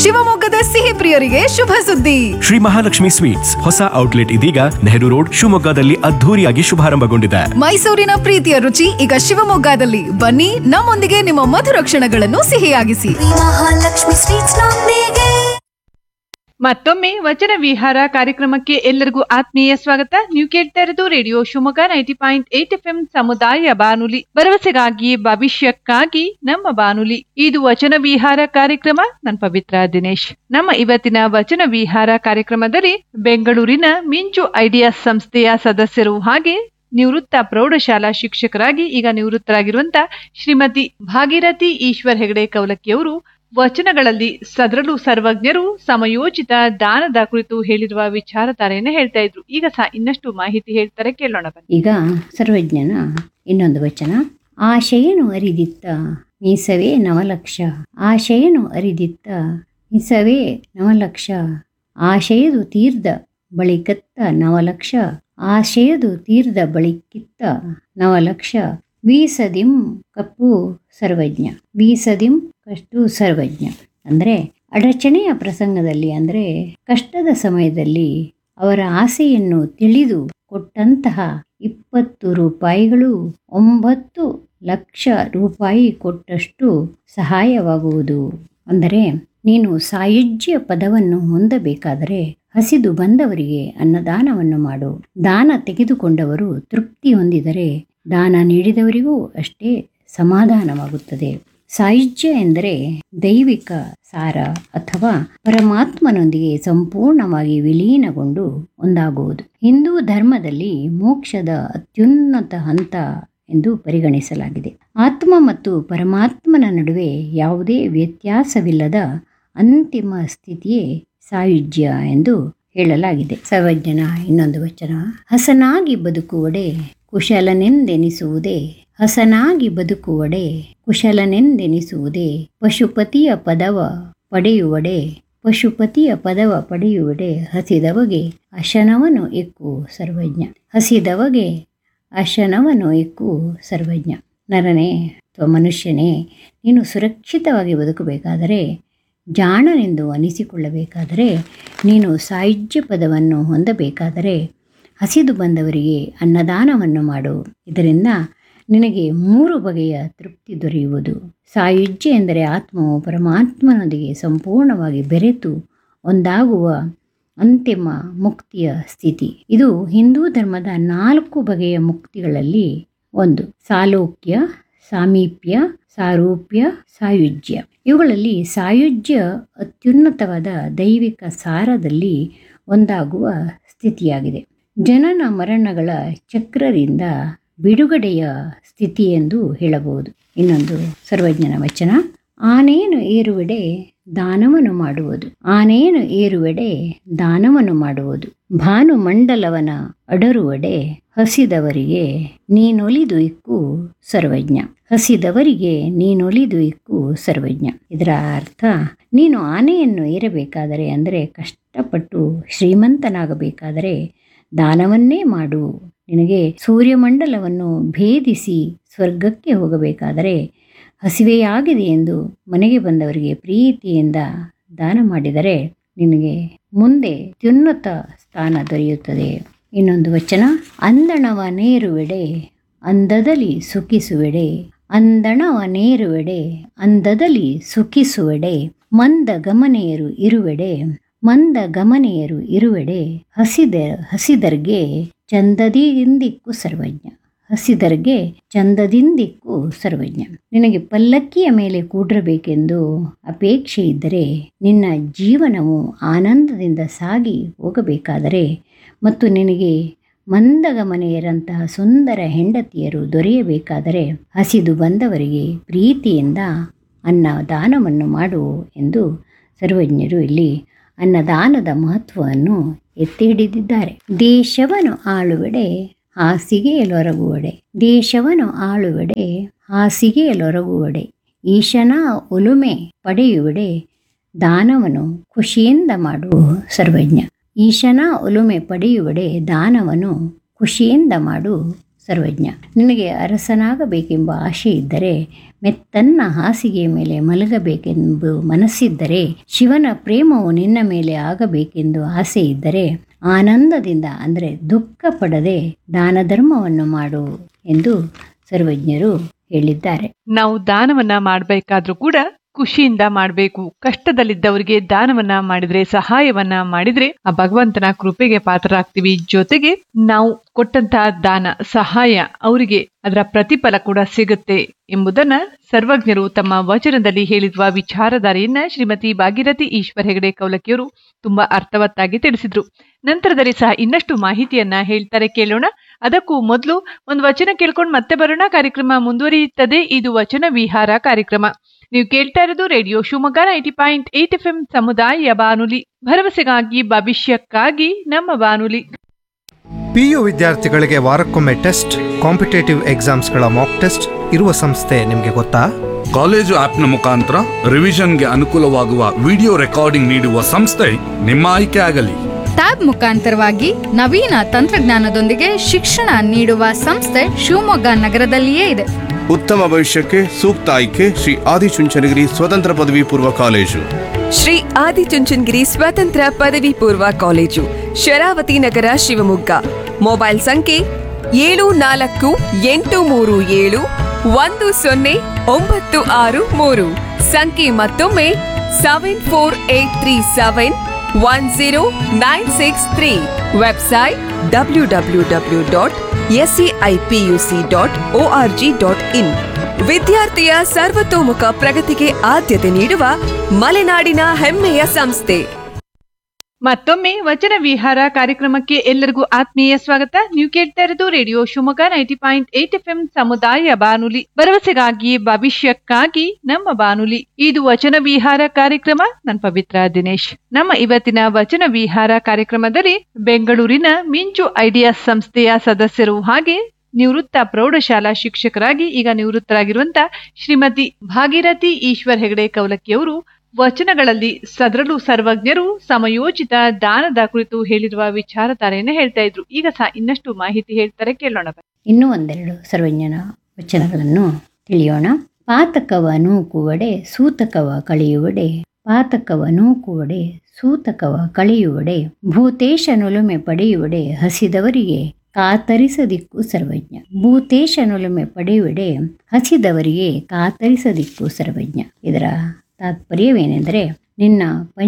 ಶಿವಮೊಗ್ಗದ ಸಿಹಿ ಪ್ರಿಯರಿಗೆ ಶುಭ ಸುದ್ದಿ ಶ್ರೀ ಮಹಾಲಕ್ಷ್ಮಿ ಸ್ವೀಟ್ಸ್ ಹೊಸ ಔಟ್ಲೆಟ್ ಇದೀಗ ನೆಹರು ರೋಡ್ ಶಿವಮೊಗ್ಗದಲ್ಲಿ ಅದ್ಧೂರಿಯಾಗಿ ಶುಭಾರಂಭಗೊಂಡಿದೆ ಮೈಸೂರಿನ ಪ್ರೀತಿಯ ರುಚಿ ಈಗ ಶಿವಮೊಗ್ಗದಲ್ಲಿ ಬನ್ನಿ ನಮ್ಮೊಂದಿಗೆ ನಿಮ್ಮ ಮಧುರ ಕ್ಷಣಗಳನ್ನು ಸಿಹಿಯಾಗಿಸಿ ಮಹಾಲಕ್ಷ್ಮಿ ಸ್ವೀಟ್ಸ್ ನೊಂದಿಗೆ ಮತ್ತೊಮ್ಮೆ ವಚನ ವಿಹಾರ ಕಾರ್ಯಕ್ರಮಕ್ಕೆ ಎಲ್ಲರಿಗೂ ಆತ್ಮೀಯ ಸ್ವಾಗತ ನೀವು ಕೇಳ್ತಾ ಇರೋದು radio Shivamogga ninety point eight F M ಸಮುದಾಯ ಬಾನುಲಿ ಭರವಸೆಗಾಗಿ ಭವಿಷ್ಯಕ್ಕಾಗಿ ನಮ್ಮ ಬಾನುಲಿ ಇದು ವಚನ ವಿಹಾರ ಕಾರ್ಯಕ್ರಮ ನನ್ ಪವಿತ್ರ ದಿನೇಶ್ ನಮ್ಮ ಇವತ್ತಿನ ವಚನ ವಿಹಾರ ಕಾರ್ಯಕ್ರಮದಲ್ಲಿ ಬೆಂಗಳೂರಿನ ಮಿಂಚು ಐಡಿಯಾಸ್ ಸಂಸ್ಥೆಯ ಸದಸ್ಯರು ಹಾಗೆ ನಿವೃತ್ತ ಪ್ರೌಢಶಾಲಾ ಶಿಕ್ಷಕರಾಗಿ ಈಗ ನಿವೃತ್ತರಾಗಿರುವಂತ ಶ್ರೀಮತಿ ಭಾಗೀರಥಿ ಈಶ್ವರ್ ಹೆಗಡೆ ಕೌಲಕ್ಕಿಯವರು ವಚನಗಳಲ್ಲಿ ಸದರಲು ಸರ್ವಜ್ಞರು ಸಮಯೋಚಿತ ದಾನದ ಕುರಿತು ಹೇಳಿರುವ ವಿಚಾರಧಾರೆಯನ್ನು ಹೇಳ್ತಾ ಇದ್ರು ಈಗ ಸಹ ಇನ್ನಷ್ಟು ಮಾಹಿತಿ ಹೇಳ್ತಾರೆ ಕೇಳೋಣ ಬನ್ನಿ ಈಗ ಸರ್ವಜ್ಞನ ಇನ್ನೊಂದು ವಚನ ಆಶಯನು ಅರಿದಿತ್ತ ಮೀಸವೇ ನವಲಕ್ಷ ಆಶಯನು ಅರಿದಿತ್ತ ಮೀಸವೇ ನವಲಕ್ಷ ಆಶಯದು ತೀರ್ದ ಬಳಿಕತ್ತ ನವಲಕ್ಷ ಆಶಯದು ತೀರ್ದ ಬಳಿಕಿತ್ತ ನವಲಕ್ಷ ಬೀಸದಿಂ ಕಪ್ಪು ಸರ್ವಜ್ಞ ಬೀಸದಿಂ ಕಷ್ಟು ಸರ್ವಜ್ಞ ಅಂದರೆ ಅಡಚಣೆಯ ಪ್ರಸಂಗದಲ್ಲಿ ಅಂದರೆ ಕಷ್ಟದ ಸಮಯದಲ್ಲಿ ಅವರ ಆಸೆಯನ್ನು ತಿಳಿದು ಕೊಟ್ಟಂತಹ ಇಪ್ಪತ್ತು ರೂಪಾಯಿಗಳು ಒಂಬತ್ತು ಲಕ್ಷ ರೂಪಾಯಿ ಕೊಟ್ಟಷ್ಟು ಸಹಾಯವಾಗುವುದು ಅಂದರೆ ನೀನು ಸಾಯುಜ್ಯ ಪದವನ್ನು ಹೊಂದಬೇಕಾದರೆ ಹಸಿದು ಬಂದವರಿಗೆ ಅನ್ನದಾನವನ್ನು ಮಾಡು ದಾನ ತೆಗೆದುಕೊಂಡವರು ತೃಪ್ತಿ ಹೊಂದಿದರೆ ದಾನ ನೀಡಿದವರಿಗೂ ಅಷ್ಟೇ ಸಮಾಧಾನವಾಗುತ್ತದೆ ಸಾಯುಜ್ಯ ಎಂದರೆ ದೈವಿಕ ಸಾರ ಅಥವಾ ಪರಮಾತ್ಮನೊಂದಿಗೆ ಸಂಪೂರ್ಣವಾಗಿ ವಿಲೀನಗೊಂಡು ಒಂದಾಗುವುದು ಹಿಂದೂ ಧರ್ಮದಲ್ಲಿ ಮೋಕ್ಷದ ಅತ್ಯುನ್ನತ ಹಂತ ಎಂದು ಪರಿಗಣಿಸಲಾಗಿದೆ ಆತ್ಮ ಮತ್ತು ಪರಮಾತ್ಮನ ನಡುವೆ ಯಾವುದೇ ವ್ಯತ್ಯಾಸವಿಲ್ಲದ ಅಂತಿಮ ಸ್ಥಿತಿಯೇ ಸಾಯುಜ್ಯ ಎಂದು ಹೇಳಲಾಗಿದೆ ಸರ್ವಜ್ಞನ ಇನ್ನೊಂದು ವಚನ ಹಸನಾಗಿ ಬದುಕುವಡೆ ಕುಶಲನೆಂದೆನಿಸುವುದೇ ಹಸನಾಗಿ ಬದುಕುವಡೆ ಕುಶಲನೆಂದೆನಿಸುವುದೇ ಪಶುಪತಿಯ ಪದವ ಪಡೆಯುವಡೆ ಪಶುಪತಿಯ ಪದವ ಪಡೆಯುವಡೆ ಹಸಿದವಗೆ ಅಶನವನು ಎಕ್ಕು ಸರ್ವಜ್ಞ ಹಸಿದವಗೆ ಅಶನವನು ಎಕ್ಕು ಸರ್ವಜ್ಞ ನರನೇ ಅಥವಾ ಮನುಷ್ಯನೇ ನೀನು ಸುರಕ್ಷಿತವಾಗಿ ಬದುಕಬೇಕಾದರೆ ಜಾಣನೆಂದು ಅನಿಸಿಕೊಳ್ಳಬೇಕಾದರೆ ನೀನು ಸಾಯುಜ್ಯ ಪದವನ್ನು ಹೊಂದಬೇಕಾದರೆ ಹಸಿದು ಬಂದವರಿಗೆ ಅನ್ನದಾನವನ್ನು ಮಾಡು ಇದರಿಂದ ನಿನಗೆ ಮೂರು ಬಗೆಯ ತೃಪ್ತಿ ದೊರೆಯುವುದು ಸಾಯುಜ್ಯ ಎಂದರೆ ಆತ್ಮವು ಪರಮಾತ್ಮನೊಂದಿಗೆ ಸಂಪೂರ್ಣವಾಗಿ ಬೆರೆತು ಒಂದಾಗುವ ಅಂತಿಮ ಮುಕ್ತಿಯ ಸ್ಥಿತಿ ಇದು ಹಿಂದೂ ಧರ್ಮದ ನಾಲ್ಕು ಬಗೆಯ ಮುಕ್ತಿಗಳಲ್ಲಿ ಒಂದು ಸಾಲೋಕ್ಯ ಸಾಮೀಪ್ಯ ಸಾರೂಪ್ಯ ಸಾಯುಜ್ಯ ಇವುಗಳಲ್ಲಿ ಸಾಯುಜ್ಯ ಅತ್ಯುನ್ನತವಾದ ದೈವಿಕ ಸಾರದಲ್ಲಿ ಒಂದಾಗುವ ಸ್ಥಿತಿಯಾಗಿದೆ ಜನನ ಮರಣಗಳ ಚಕ್ರದಿಂದ ಬಿಡುಗಡೆಯ ಸ್ಥಿತಿ ಎಂದು ಹೇಳಬಹುದು ಇನ್ನೊಂದು ಸರ್ವಜ್ಞನ ವಚನ ಆನೇನು ಏರುವೆಡೆ ದಾನವನ್ನು ಮಾಡುವುದು ಆನೇನು ಏರುವೆಡೆ ದಾನವನ್ನು ಮಾಡುವುದು ಭಾನುಮಂಡಲವನ ಅಡರುವಡೆ ಹಸಿದವರಿಗೆ ನೀನೊಲಿದು ಇಕ್ಕು ಸರ್ವಜ್ಞ ಹಸಿದವರಿಗೆ ನೀನೊಲಿದು ಇಕ್ಕು ಸರ್ವಜ್ಞ ಇದರ ಅರ್ಥ ನೀನು ಆನೆಯನ್ನು ಏರಬೇಕಾದರೆ ಅಂದರೆ ಕಷ್ಟಪಟ್ಟು ಶ್ರೀಮಂತನಾಗಬೇಕಾದರೆ ದಾನವನ್ನೇ ಮಾಡು ನಿನಗೆ ಸೂರ್ಯಮಂಡಲವನ್ನು ಭೇದಿಸಿ ಸ್ವರ್ಗಕ್ಕೆ ಹೋಗಬೇಕಾದರೆ ಹಸಿವೆಯಾಗಿದೆ ಎಂದು ಮನೆಗೆ ಬಂದವರಿಗೆ ಪ್ರೀತಿಯಿಂದ ದಾನ ಮಾಡಿದರೆ ನಿನಗೆ ಮುಂದೆ ಅತ್ಯುನ್ನತ ಸ್ಥಾನ ದೊರೆಯುತ್ತದೆ ಇನ್ನೊಂದು ವಚನ ಅಂದಣವ ನೇರುವೆಡೆ ಅಂದದಲ್ಲಿ ಸುಖಿಸುವೆಡೆ ಅಂದಣವ ನೇರುವೆಡೆ ಅಂದದಲ್ಲಿ ಸುಖಿಸುವೆಡೆ ಮಂದ ಗಮನೆಯರು ಇರುವೆಡೆ ಮಂದ ಗಮನೆಯರು ಇರುವೆಡೆ ಹಸಿದ ಹಸಿದರ್ಗೆ ಚಂದದಿಂದಿಕ್ಕು ಸರ್ವಜ್ಞ ಹಸಿದರ್ಗೆ ಚಂದದಿಂದಿಕ್ಕು ಸರ್ವಜ್ಞ ನಿನಗೆ ಪಲ್ಲಕ್ಕಿಯ ಮೇಲೆ ಕೂಡಿರಬೇಕೆಂದು ಅಪೇಕ್ಷೆ ಇದ್ದರೆ ನಿನ್ನ ಜೀವನವು ಆನಂದದಿಂದ ಸಾಗಿ ಹೋಗಬೇಕಾದರೆ ಮತ್ತು ನಿನಗೆ ಮಂದಗಮನೆಯರಂತಹ ಸುಂದರ ಹೆಂಡತಿಯರು ದೊರೆಯಬೇಕಾದರೆ ಹಸಿದು ಬಂದವರಿಗೆ ಪ್ರೀತಿಯಿಂದ ಅನ್ನ ದಾನವನ್ನು ಮಾಡು ಎಂದು ಸರ್ವಜ್ಞರು ಇಲ್ಲಿ ಅನ್ನದಾನದ ಮಹತ್ವವನ್ನು ಎತ್ತಿ ಹಿಡಿದಿದ್ದಾರೆ ದೇಶವನ್ನು ಆಳುವೆಡೆ ಹಾಸಿಗೆಯಲೊರಗುವಡೆ ದೇಶವನ್ನು ಆಳುವೆಡೆ ಹಾಸಿಗೆಯಲೊರಗುವಡೆ ಈಶನ ಒಲುಮೆ ಪಡೆಯುವಡೆ ದಾನವನ್ನು ಖುಷಿಯಿಂದ ಮಾಡು ಸರ್ವಜ್ಞ ಈಶನ ಒಲುಮೆ ಪಡೆಯುವಡೆ ದಾನವನ್ನು ಖುಷಿಯಿಂದ ಮಾಡು ಸರ್ವಜ್ಞ ನಿನಗೆ ಅರಸನಾಗಬೇಕೆಂಬ ಆಶೆ ಇದ್ದರೆ ಮೆತ್ತನ್ನ ಹಾಸಿಗೆಯ ಮೇಲೆ ಮಲಗಬೇಕೆಂಬ ಮನಸ್ಸಿದ್ದರೆ ಶಿವನ ಪ್ರೇಮವು ನಿನ್ನ ಮೇಲೆ ಆಗಬೇಕೆಂದು ಆಸೆ ಇದ್ದರೆ ಆನಂದದಿಂದ ಅಂದರೆ ದುಃಖ ಪಡದೆ ದಾನ ಧರ್ಮವನ್ನು ಮಾಡು ಎಂದು ಸರ್ವಜ್ಞರು ಹೇಳಿದ್ದಾರೆ ನಾವು ದಾನವನ್ನ ಮಾಡಬೇಕಾದ್ರೂ ಕೂಡ ಖುಷಿಯಿಂದ ಮಾಡಬೇಕು ಕಷ್ಟದಲ್ಲಿದ್ದವರಿಗೆ ದಾನವನ್ನ ಮಾಡಿದ್ರೆ ಸಹಾಯವನ್ನ ಮಾಡಿದ್ರೆ ಆ ಭಗವಂತನ ಕೃಪೆಗೆ ಪಾತ್ರರಾಗ್ತೀವಿ ಜೊತೆಗೆ ನಾವು ಕೊಟ್ಟಂತಹ ದಾನ ಸಹಾಯ ಅವರಿಗೆ ಅದರ ಪ್ರತಿಫಲ ಕೂಡ ಸಿಗುತ್ತೆ ಎಂಬುದನ್ನ ಸರ್ವಜ್ಞರು ತಮ್ಮ ವಚನದಲ್ಲಿ ಹೇಳಿರುವ ವಿಚಾರಧಾರೆಯನ್ನ ಶ್ರೀಮತಿ ಭಾಗೀರಥಿ ಈಶ್ವರ್ ಹೆಗಡೆ ಕೌಲಕಿಯವರು ತುಂಬಾ ಅರ್ಥವತ್ತಾಗಿ ತಿಳಿಸಿದ್ರು ನಂತರದಲ್ಲಿ ಸಹ ಇನ್ನಷ್ಟು ಮಾಹಿತಿಯನ್ನ ಹೇಳ್ತಾರೆ ಕೇಳೋಣ ಅದಕ್ಕೂ ಮೊದಲು ಒಂದು ವಚನ ಕೇಳ್ಕೊಂಡು ಮತ್ತೆ ಬರೋಣ ಕಾರ್ಯಕ್ರಮ ಮುಂದುವರಿಯುತ್ತದೆ ಇದು ವಚನ ವಿಹಾರ ಕಾರ್ಯಕ್ರಮ ನೀವು ಕೇಳ್ತಾ ಇರೋದು radio Shivamogga ninety point eight F M ಸಮುದಾಯ ಬಾನುಲಿ ಭರವಸೆಗಾಗಿ ಭವಿಷ್ಯಕ್ಕಾಗಿ ನಮ್ಮ ಬಾನುಲಿ ಪಿಯು ವಿದ್ಯಾರ್ಥಿಗಳಿಗೆ ವಾರಕ್ಕೊಮ್ಮೆ ಟೆಸ್ಟ್ ಕಾಂಪಿಟೇಟಿವ್ ಎಕ್ಸಾಮ್ಸ್ಗಳ ಮಾಕ್ ಟೆಸ್ಟ್ ಇರುವ ಸಂಸ್ಥೆ ನಿಮಗೆ ಗೊತ್ತಾ ಕಾಲೇಜು ಆಪ್ನ ಮುಖಾಂತರ ರಿವಿಷನ್ಗೆ ಅನುಕೂಲವಾಗುವ ವಿಡಿಯೋ ರೆಕಾರ್ಡಿಂಗ್ ನೀಡುವ ಸಂಸ್ಥೆ ನಿಮ್ಮ ಆಯ್ಕೆ ಆಗಲಿ ಟ್ಯಾಬ್ ಮುಖಾಂತರವಾಗಿ ನವೀನ ತಂತ್ರಜ್ಞಾನದೊಂದಿಗೆ ಶಿಕ್ಷಣ ನೀಡುವ ಸಂಸ್ಥೆ ಶಿವಮೊಗ್ಗ ನಗರದಲ್ಲಿಯೇ ಇದೆ ಉತ್ತಮ ಭವಿಷ್ಯಕ್ಕೆ ಸೂಕ್ತ ಆಯ್ಕೆ ಶ್ರೀ ಆದಿಚುಂಚನಗಿರಿ ಸ್ವತಂತ್ರ ಪದವಿ ಪೂರ್ವ ಕಾಲೇಜು ಶ್ರೀ ಆದಿಚುಂಚನಗಿರಿ ಸ್ವತಂತ್ರ ಪದವಿ ಪೂರ್ವ ಕಾಲೇಜು ಶರಾವತಿ ನಗರ ಶಿವಮೊಗ್ಗ ಮೊಬೈಲ್ ಸಂಖ್ಯೆ ಏಳು ನಾಲ್ಕು ಎಂಟು ಮೂರು ಏಳು ಒಂದು ಸೊನ್ನೆ ಒಂಬತ್ತು ಆರು ಮೂರು ಸಂಖ್ಯೆ ಮತ್ತೊಮ್ಮೆ seven four eight three seven one zero nine six three website W W W dot SCIPUC dot O R G dot in ವಿದ್ಯಾರ್ಥಿಯ ಸರ್ವತೋಮುಖ ಪ್ರಗತಿಗೆ ಆದ್ಯತೆ ನೀಡುವ ಮಲೆನಾಡಿನ ಹೆಮ್ಮೆಯ ಸಂಸ್ಥೆ ಮತ್ತೊಮ್ಮೆ ವಚನ ವಿಹಾರ ಕಾರ್ಯಕ್ರಮಕ್ಕೆ ಎಲ್ಲರಿಗೂ ಆತ್ಮೀಯ ಸ್ವಾಗತ ನೀವು ಕೇಳ್ತಾ ಇರೋದು radio Shivamogga ninety point eight F M ಸಮುದಾಯ ಬಾನುಲಿ ಭರವಸೆಗಾಗಿ ಭವಿಷ್ಯಕ್ಕಾಗಿ ನಮ್ಮ ಬಾನುಲಿ ಇದು ವಚನ ವಿಹಾರ ಕಾರ್ಯಕ್ರಮ ನನ್ ಪವಿತ್ರ ದಿನೇಶ್ ನಮ್ಮ ಇವತ್ತಿನ ವಚನ ವಿಹಾರ ಕಾರ್ಯಕ್ರಮದಲ್ಲಿ ಬೆಂಗಳೂರಿನ ಮಿಂಚು ಐಡಿಯಾಸ್ ಸಂಸ್ಥೆಯ ಸದಸ್ಯರು ಹಾಗೆ ನಿವೃತ್ತ ಪ್ರೌಢಶಾಲಾ ಶಿಕ್ಷಕರಾಗಿ ಈಗ ನಿವೃತ್ತರಾಗಿರುವಂತ ಶ್ರೀಮತಿ ಭಾಗೀರಥಿ ಈಶ್ವರ್ ಹೆಗಡೆ ಕೌಲಕ್ಕಿಯವರು ವಚನಗಳಲ್ಲಿ ಸದರಲು ಸರ್ವಜ್ಞರು ಸಮಯೋಚಿತ ದಾನದ ಕುರಿತು ಹೇಳಿರುವ ವಿಚಾರಧಾರೆಯನ್ನು ಹೇಳ್ತಾ ಇದ್ರು ಈಗ ಸಹ ಇನ್ನಷ್ಟು ಮಾಹಿತಿ ಹೇಳ್ತಾರೆ ಕೇಳೋಣ ಬನ್ನಿ. ಇನ್ನೂ ಒಂದೆರಡು ಸರ್ವಜ್ಞನ ವಚನಗಳನ್ನು ತಿಳಿಯೋಣ ಪಾತಕವ ನೂಕುವಡೆ ಸೂತಕವ ಕಳೆಯುವಡೆ ಪಾತಕವ ನೂಕುವಡೆ ಸೂತಕವ ಕಳೆಯುವಡೆ ಭೂತೇಶನುಲುಮೆ ಪಡೆಯುವಡೆ ಹಸಿದವರಿಗೆ ಕಾತರಿಸದಿಕ್ಕು ಸರ್ವಜ್ಞ ಭೂತೇಶನುಲುಮೆ ಪಡೆಯುವಡೆ ಹಸಿದವರಿಗೆ ಕಾತರಿಸದಿಕ್ಕು ಸರ್ವಜ್ಞ ಇದರ ತಾತ್ಪರ್ಯವೇನೆಂದರೆ ನಿನ್ನ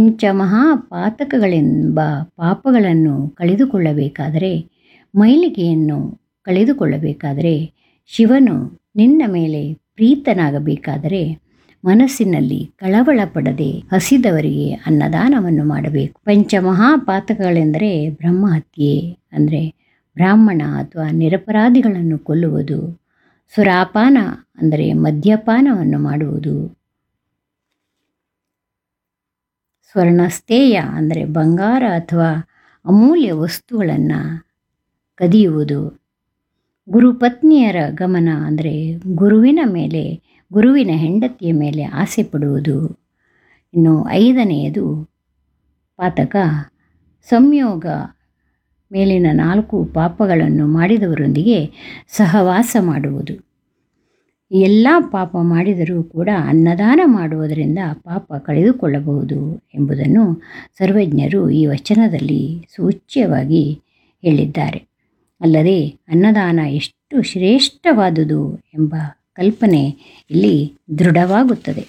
ಪಂಚಮಹಾಪಾತಕಗಳೆಂಬ ಪಾಪಗಳನ್ನು ಕಳೆದುಕೊಳ್ಳಬೇಕಾದರೆ ಮೈಲಿಗೆಯನ್ನು ಕಳೆದುಕೊಳ್ಳಬೇಕಾದರೆ ಶಿವನು ನಿನ್ನ ಮೇಲೆ ಪ್ರೀತನಾಗಬೇಕಾದರೆ ಮನಸ್ಸಿನಲ್ಲಿ ಕಳವಳ ಪಡದೆ ಹಸಿದವರಿಗೆ ಅನ್ನದಾನವನ್ನು ಮಾಡಬೇಕು ಪಂಚಮಹಾಪಾತಕಗಳೆಂದರೆ ಬ್ರಹ್ಮಹತ್ಯೆ ಅಂದರೆ ಬ್ರಾಹ್ಮಣ ಅಥವಾ ನಿರಪರಾಧಿಗಳನ್ನು ಕೊಲ್ಲುವುದು ಸುರಾಪಾನ ಅಂದರೆ ಮದ್ಯಪಾನವನ್ನು ಮಾಡುವುದು ಸ್ವರ್ಣಸ್ಥೇಯ ಅಂದರೆ ಬಂಗಾರ ಅಥವಾ ಅಮೂಲ್ಯ ವಸ್ತುಗಳನ್ನು ಕದಿಯುವುದು ಗುರುಪತ್ನಿಯರ ಗಮನ ಅಂದರೆ ಗುರುವಿನ ಮೇಲೆ ಗುರುವಿನ ಹೆಂಡತಿಯ ಮೇಲೆ ಆಸೆ ಪಡುವುದು ಇನ್ನು ಐದನೆಯದು ಪಾತಕ ಸಂಯೋಗ ಮೇಲಿನ ನಾಲ್ಕು ಪಾಪಗಳನ್ನು ಮಾಡಿದವರೊಂದಿಗೆ ಸಹವಾಸ ಮಾಡುವುದು ಎಲ್ಲ ಪಾಪ ಮಾಡಿದರೂ ಕೂಡ ಅನ್ನದಾನ ಮಾಡುವುದರಿಂದ ಪಾಪ ಕಳೆದುಕೊಳ್ಳಬಹುದು ಎಂಬುದನ್ನು ಸರ್ವಜ್ಞರು ಈ ವಚನದಲ್ಲಿ ಸೂಚ್ಯವಾಗಿ ಹೇಳಿದ್ದಾರೆ ಅಲ್ಲದೆ ಅನ್ನದಾನ ಎಷ್ಟು ಶ್ರೇಷ್ಠವಾದುದು ಎಂಬ ಕಲ್ಪನೆ ಇಲ್ಲಿ ದೃಢವಾಗುತ್ತದೆ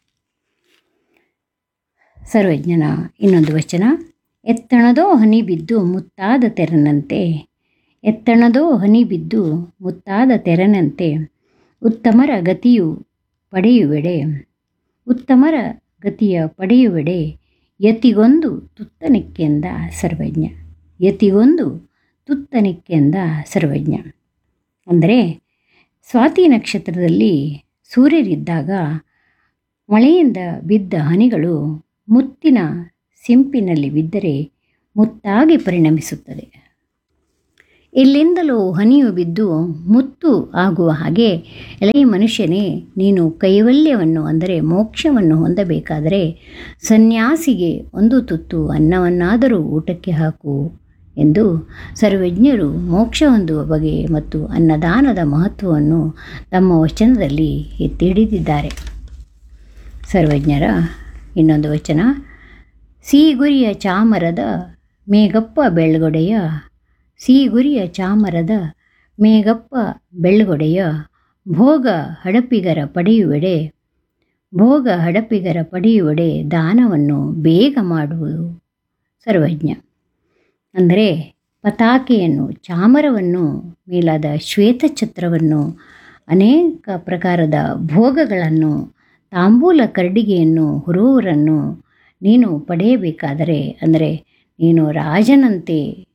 ಸರ್ವಜ್ಞನ ಇನ್ನೊಂದು ವಚನ ಎತ್ತಣದೋ ಹನಿ ಬಿದ್ದು ಮುತ್ತಾದ ತೆರನಂತೆ ಎತ್ತಣದೋ ಹನಿ ಬಿದ್ದು ಮುತ್ತಾದ ತೆರನಂತೆ ಉತ್ತಮರ ಗತಿಯು ಪಡೆಯುವೆಡೆ ಉತ್ತಮರ ಗತಿಯ ಪಡೆಯುವೆಡೆ ಯತಿಗೊಂದು ತುತ್ತನಿಕ್ಕೆಂದ ಸರ್ವಜ್ಞ ಯತಿಗೊಂದು ತುತ್ತನಿಕ್ಕೆಂದ ಸರ್ವಜ್ಞ ಅಂದರೆ ಸ್ವಾತಿ ನಕ್ಷತ್ರದಲ್ಲಿ ಸೂರ್ಯರಿದ್ದಾಗ ಮಳೆಯಿಂದ ಬಿದ್ದ ಹನಿಗಳು ಮುತ್ತಿನ ಸಿಂಪಿನಲ್ಲಿ ಬಿದ್ದರೆ ಮುತ್ತಾಗಿ ಪರಿಣಮಿಸುತ್ತದೆ ಎಲ್ಲಿಂದಲೂ ಹನಿಯು ಬಿದ್ದು ಮುತ್ತು ಆಗುವ ಹಾಗೆ ಎಲೆ ಮನುಷ್ಯನೇ ನೀನು ಕೈವಲ್ಯವನ್ನು ಅಂದರೆ ಮೋಕ್ಷವನ್ನು ಹೊಂದಬೇಕಾದರೆ ಸನ್ಯಾಸಿಗೆ ಒಂದು ತುತ್ತು ಅನ್ನವನ್ನಾದರೂ ಊಟಕ್ಕೆ ಹಾಕು ಎಂದು ಸರ್ವಜ್ಞರು ಮೋಕ್ಷ ಹೊಂದುವ ಬಗೆ ಮತ್ತು ಅನ್ನದಾನದ ಮಹತ್ವವನ್ನು ತಮ್ಮ ವಚನದಲ್ಲಿ ಎತ್ತಿ ಹಿಡಿದಿದ್ದಾರೆ ಸರ್ವಜ್ಞರ ಇನ್ನೊಂದು ವಚನ ಸಿಹಿಗುರಿಯ ಚಾಮರದ ಮೇಗಪ್ಪ ಬೆಳ್ಗೊಡೆಯ ಸಿಹಿಗುರಿಯ ಚಾಮರದ ಮೇಗಪ್ಪ ಬೆಳ್ಗೊಡೆಯ ಭೋಗ ಹಡಪಿಗರ ಪಡೆಯುವೆಡೆ ಭೋಗ ಹಡಪಿಗರ ಪಡೆಯುವೆಡೆ ದಾನವನ್ನು ಬೇಗ ಮಾಡುವುದು ಸರ್ವಜ್ಞ ಅಂದರೆ ಪತಾಕೆಯನ್ನು ಚಾಮರವನ್ನು ಮೇಲಾದ ಶ್ವೇತಛತ್ರವನ್ನು ಅನೇಕ ಪ್ರಕಾರದ ಭೋಗಗಳನ್ನು ತಾಂಬೂಲ ಕರಡಿಗೆಯನ್ನು ಹುರುವರನ್ನು ನೀನು ಪಡೆಯಬೇಕಾದರೆ ಅಂದರೆ ನೀನು ರಾಜನಂತೆ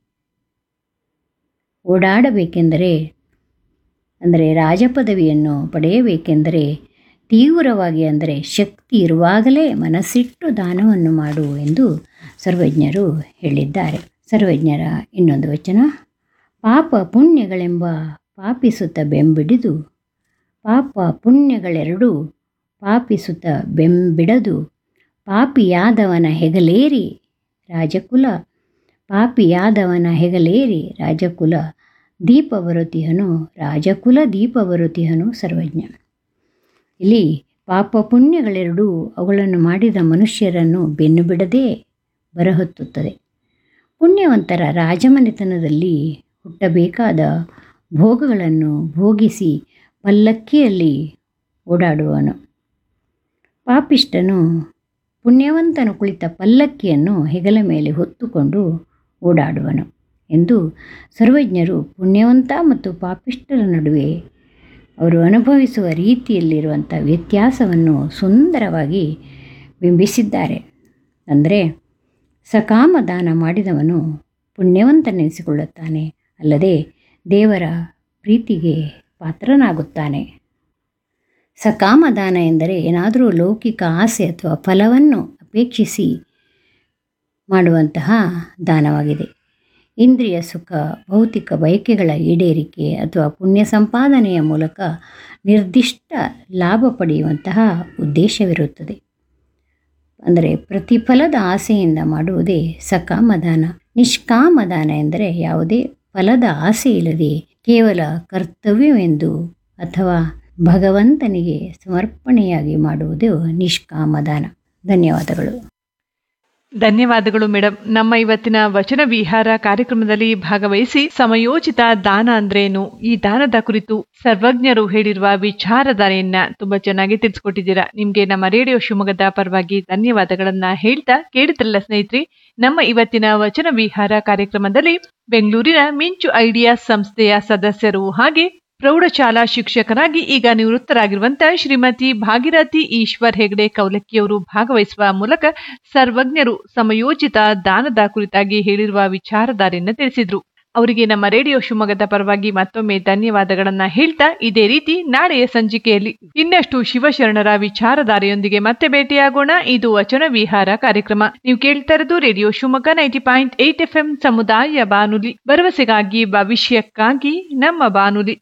ಓಡಾಡಬೇಕೆಂದರೆ ಅಂದರೆ ರಾಜಪದವಿಯನ್ನು ಪಡೆಯಬೇಕೆಂದರೆ ತೀವ್ರವಾಗಿ ಅಂದರೆ ಶಕ್ತಿ ಇರುವಾಗಲೇ ಮನಸ್ಸಿಟ್ಟು ದಾನವನ್ನು ಮಾಡು ಎಂದು ಸರ್ವಜ್ಞರು ಹೇಳಿದ್ದಾರೆ ಸರ್ವಜ್ಞರ ಇನ್ನೊಂದು ವಚನ ಪಾಪ ಪುಣ್ಯಗಳೆಂಬ ಪಾಪಿಸುತ್ತ ಬೆಂಬಿಡಿದು ಪಾಪ ಪುಣ್ಯಗಳೆರಡೂ ಪಾಪಿಸುತ್ತ ಬೆಂಬಿಡದು ಪಾಪಿಯಾದವನ ಹೆಗಲೇರಿ ರಾಜಕುಲ ಪಾಪಿಯಾದವನ ಹೆಗಲೇರಿ ರಾಜಕುಲ ದೀಪ ಬರುತಿಹನು ರಾಜಕುಲ ದೀಪ ಬರುತಿಹನು ಸರ್ವಜ್ಞ ಇಲ್ಲಿ ಪಾಪ ಪುಣ್ಯಗಳೆರಡೂ ಅವುಗಳನ್ನು ಮಾಡಿದ ಮನುಷ್ಯರನ್ನು ಬೆನ್ನು ಬಿಡದೆ ಬರಹೊತ್ತುತ್ತದೆ ಪುಣ್ಯವಂತರ ರಾಜಮನೆತನದಲ್ಲಿ ಹುಟ್ಟಬೇಕಾದ ಭೋಗಗಳನ್ನು ಭೋಗಿಸಿ ಪಲ್ಲಕ್ಕಿಯಲ್ಲಿ ಓಡಾಡುವನು ಪಾಪಿಷ್ಟನು ಪುಣ್ಯವಂತನು ಕುಳಿತ ಪಲ್ಲಕ್ಕಿಯನ್ನು ಹೆಗಲ ಮೇಲೆ ಹೊತ್ತುಕೊಂಡು ಓಡಾಡುವನು ಎಂದು ಸರ್ವಜ್ಞರು ಪುಣ್ಯವಂತ ಮತ್ತು ಪಾಪಿಷ್ಟರ ನಡುವೆ ಅವರು ಅನುಭವಿಸುವ ರೀತಿಯಲ್ಲಿರುವಂಥ ವ್ಯತ್ಯಾಸವನ್ನು ಸುಂದರವಾಗಿ ಬಿಂಬಿಸಿದ್ದಾರೆ ಅಂದರೆ ಸಕಾಮ ದಾನ ಮಾಡಿದವನು ಪುಣ್ಯವಂತನೆನಿಸಿಕೊಳ್ಳುತ್ತಾನೆ ಅಲ್ಲದೆ ದೇವರ ಪ್ರೀತಿಗೆ ಪಾತ್ರನಾಗುತ್ತಾನೆ ಸಕಾಮ ದಾನ ಎಂದರೆ ಏನಾದರೂ ಲೌಕಿಕ ಆಸೆ ಅಥವಾ ಫಲವನ್ನು ಅಪೇಕ್ಷಿಸಿ ಮಾಡುವಂತಹ ದಾನವಾಗಿದೆ ಇಂದ್ರಿಯ ಸುಖ ಭೌತಿಕ ಬಯಕೆಗಳ ಈಡೇರಿಕೆ ಅಥವಾ ಪುಣ್ಯ ಸಂಪಾದನೆಯ ಮೂಲಕ ನಿರ್ದಿಷ್ಟ ಲಾಭ ಪಡೆಯುವಂತಹ ಉದ್ದೇಶವಿರುತ್ತದೆ ಅಂದರೆ ಪ್ರತಿಫಲದ ಆಸೆಯಿಂದ ಮಾಡುವುದೇ ಸಕಾಮದಾನ ನಿಷ್ಕಾಮದಾನ ಎಂದರೆ ಯಾವುದೇ ಫಲದ ಆಸೆ ಇಲ್ಲದೆ ಕೇವಲ ಕರ್ತವ್ಯವೆಂದು ಅಥವಾ ಭಗವಂತನಿಗೆ ಸಮರ್ಪಣೆಯಾಗಿ ಮಾಡುವುದು ನಿಷ್ಕಾಮದಾನ ಧನ್ಯವಾದಗಳು ಧನ್ಯವಾದಗಳು ಮೇಡಮ್ ನಮ್ಮ ಇವತ್ತಿನ ವಚನ ವಿಹಾರ ಕಾರ್ಯಕ್ರಮದಲ್ಲಿ ಭಾಗವಹಿಸಿ ಸಮಯೋಚಿತ ದಾನ ಅಂದ್ರೇನು ಈ ದಾನದ ಕುರಿತು ಸರ್ವಜ್ಞರು ಹೇಳಿರುವ ವಿಚಾರಧಾರೆಯನ್ನ ತುಂಬಾ ಚೆನ್ನಾಗಿ ತಿಳಿಸ್ಕೊಟ್ಟಿದ್ದೀರಾ ನಿಮ್ಗೆ ನಮ್ಮ ರೇಡಿಯೋ ಶಿವಮೊಗ್ಗದ ಪರವಾಗಿ ಧನ್ಯವಾದಗಳನ್ನ ಹೇಳ್ತಾ ಕೇಳಿದ್ರಲ್ಲ ಸ್ನೇಹಿತರೆ ನಮ್ಮ ಇವತ್ತಿನ ವಚನ ವಿಹಾರ ಕಾರ್ಯಕ್ರಮದಲ್ಲಿ ಬೆಂಗಳೂರಿನ ಮಿಂಚು ಐಡಿಯಾ ಸಂಸ್ಥೆಯ ಸದಸ್ಯರು ಹಾಗೆ ಪ್ರೌಢಶಾಲಾ ಶಿಕ್ಷಕರಾಗಿ ಈಗ ನಿವೃತ್ತರಾಗಿರುವಂತ ಶ್ರೀಮತಿ ಭಾಗಿರಥಿ ಈಶ್ವರ್ ಹೆಗಡೆ ಕೌಲಕ್ಕಿಯವರು ಭಾಗವಹಿಸುವ ಮೂಲಕ ಸರ್ವಜ್ಞರು ಸಮಯೋಚಿತ ದಾನದ ಕುರಿತಾಗಿ ಹೇಳಿರುವ ವಿಚಾರಧಾರೆಯನ್ನು ತಿಳಿಸಿದ್ರು ಅವರಿಗೆ ನಮ್ಮ ರೇಡಿಯೋ ಶಿವಮೊಗ್ಗದ ಪರವಾಗಿ ಮತ್ತೊಮ್ಮೆ ಧನ್ಯವಾದಗಳನ್ನ ಹೇಳ್ತಾ ಇದೇ ರೀತಿ ನಾಳೆಯ ಸಂಚಿಕೆಯಲ್ಲಿ ಇನ್ನಷ್ಟು ಶಿವಶರಣರ ವಿಚಾರಧಾರೆಯೊಂದಿಗೆ ಮತ್ತೆ ಭೇಟಿಯಾಗೋಣ ಇದು ವಚನ ವಿಹಾರ ಕಾರ್ಯಕ್ರಮ ನೀವು ಕೇಳ್ತಾ ಇರೋದು radio Shivamogga ninety point eight F M ಸಮುದಾಯ ಬಾನುಲಿ ಭರವಸೆಗಾಗಿ ಭವಿಷ್ಯಕ್ಕಾಗಿ ನಮ್ಮ ಬಾನುಲಿ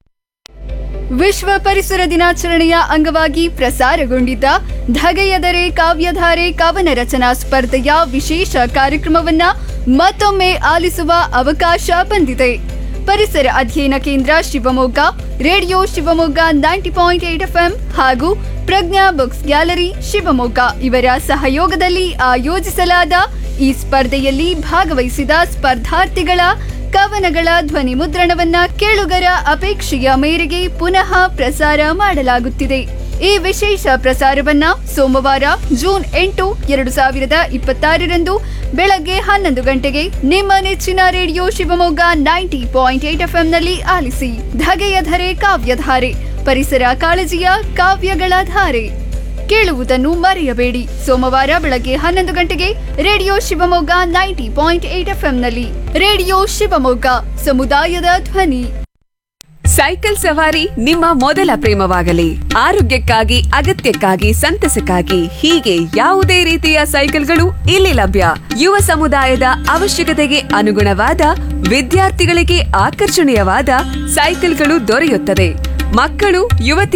ವಿಶ್ವ ಪರಿಸರ ದಿನಾಚರಣೆಯ ಅಂಗವಾಗಿ ಪ್ರಸಾರಗೊಂಡಿದ್ದ ಧಗೆಯದರೆ ಕಾವ್ಯಧಾರೆ ಕವನ ರಚನಾ ಸ್ಪರ್ಧೆಯ ವಿಶೇಷ ಕಾರ್ಯಕ್ರಮವನ್ನ ಮತ್ತೊಮ್ಮೆ ಆಲಿಸುವ ಅವಕಾಶ ಬಂದಿದೆ ಪರಿಸರ ಅಧ್ಯಯನ ಕೇಂದ್ರ Shivamogga radio Shivamogga ninety point eight FM ಹಾಗೂ ಪ್ರಜ್ಞಾ ಬುಕ್ಸ್ ಗ್ಯಾಲರಿ ಶಿವಮೊಗ್ಗ ಇವರ ಸಹಯೋಗದಲ್ಲಿ ಆಯೋಜಿಸಲಾದ ಈ ಸ್ಪರ್ಧೆಯಲ್ಲಿ ಭಾಗವಹಿಸಿದ ಸ್ಪರ್ಧಾರ್ಥಿಗಳ ಕವನಗಳ ಧ್ವನಿ ಮುದ್ರಣವನ್ನ ಕೇಳುಗರ ಅಪೇಕ್ಷೆಯ ಮೇರೆಗೆ ಪುನಃ ಪ್ರಸಾರ ಮಾಡಲಾಗುತ್ತಿದೆ ಈ ವಿಶೇಷ ಪ್ರಸಾರವನ್ನ ಸೋಮವಾರ ಜೂನ್ ಎಂಟು ಎರಡು ಸಾವಿರದ ಇಪ್ಪತ್ತಾರರಂದು ಬೆಳಗ್ಗೆ ಹನ್ನೊಂದು ಗಂಟೆಗೆ ನಿಮ್ಮ ನೆಚ್ಚಿನ radio Shivamogga ninety point eight ಎಫ್ಎಂನಲ್ಲಿ ಆಲಿಸಿ ಧಗೆಯ ಧರೆ ಕಾವ್ಯಧಾರೆ ಪರಿಸರ ಕಾಳಜಿಯ ಕಾವ್ಯಗಳ ಧಾರೆ ಕೇಳುವುದನ್ನು ಮರೆಯಬೇಡಿ ಸೋಮವಾರ ಬೆಳಗ್ಗೆ ಹನ್ನೊಂದು ಗಂಟೆಗೆ radio Shivamogga ninety point eight ಎಫ್ಎಂನಲ್ಲಿ ರೇಡಿಯೋ ಶಿವಮೊಗ್ಗ ಸಮುದಾಯದ ಧ್ವನಿ ಸೈಕಲ್ ಸವಾರಿ ನಿಮ್ಮ ಮೊದಲ ಪ್ರೇಮವಾಗಲಿ ಆರೋಗ್ಯಕ್ಕಾಗಿ ಅಗತ್ಯಕ್ಕಾಗಿ ಸಂತಸಕ್ಕಾಗಿ ಹೀಗೆ ಯಾವುದೇ ರೀತಿಯ ಸೈಕಲ್ಗಳು ಇಲ್ಲಿ ಲಭ್ಯ ಯುವ ಸಮುದಾಯದ ಅವಶ್ಯಕತೆಗೆ ಅನುಗುಣವಾದ ವಿದ್ಯಾರ್ಥಿಗಳಿಗೆ ಆಕರ್ಷಣೀಯವಾದ ಸೈಕಲ್ಗಳು ದೊರೆಯುತ್ತದೆ ಮಕ್ಕಳು ಯುವತಿ